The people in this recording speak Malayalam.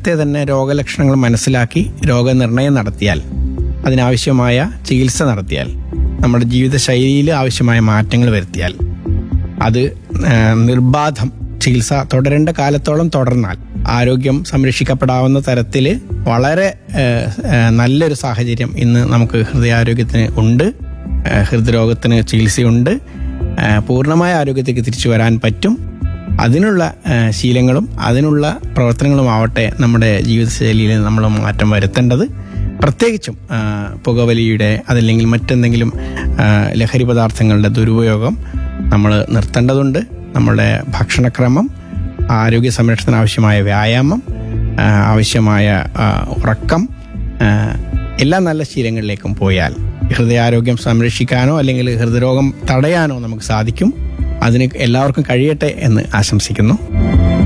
നേരത്തെ തന്നെ രോഗലക്ഷണങ്ങൾ മനസ്സിലാക്കി രോഗനിർണയം നടത്തിയാൽ അതിനാവശ്യമായ ചികിത്സ നടത്തിയാൽ നമ്മുടെ ജീവിതശൈലിയിൽ ആവശ്യമായ മാറ്റങ്ങൾ വരുത്തിയാൽ അത് ആ, നിർബാധം ചികിത്സ തുടരേണ്ട കാലത്തോളം തുടർന്നാൽ ആരോഗ്യം സംരക്ഷിക്കപ്പെടാവുന്ന തരത്തിൽ വളരെ ആ, ആ, നല്ലൊരു സാഹചര്യം ഇന്ന് നമുക്ക് ഹൃദയാരോഗ്യത്തിന് ഉണ്ട് ആ, ഹൃദ്രോഗത്തിന് ചികിത്സയുണ്ട് ആ, പൂർണ്ണമായ ആരോഗ്യത്തേക്ക് തിരിച്ചു വരാൻ പറ്റും അതിനുള്ള ആ, ശീലങ്ങളും അതിനുള്ള പ്രവർത്തനങ്ങളും ആവട്ടെ നമ്മുടെ ജീവിതശൈലിയിൽ നമ്മൾ മാറ്റം വരുത്തേണ്ടത് പ്രത്യേകിച്ചും ആ, പുകവലിയുടെ അതല്ലെങ്കിൽ മറ്റെന്തെങ്കിലും ആ, ലഹരി പദാർത്ഥങ്ങളുടെ ദുരുപയോഗം നമ്മൾ നിർത്തേണ്ടതുണ്ട് നമ്മുടെ ഭക്ഷണക്രമം ആരോഗ്യ സംരക്ഷണത്തിന് ആവശ്യമായ വ്യായാമം ആ, ആവശ്യമായ ആ, ഉറക്കം ആ, എല്ലാ നല്ല ശീലങ്ങളിലേക്കും പോയാൽ ഹൃദയാരോഗ്യം സംരക്ഷിക്കാനോ അല്ലെങ്കിൽ ഹൃദയരോഗം തടയാനോ നമുക്ക് സാധിക്കും അതിന് എല്ലാവർക്കും കഴിയട്ടെ എന്ന് ആശംസിക്കുന്നു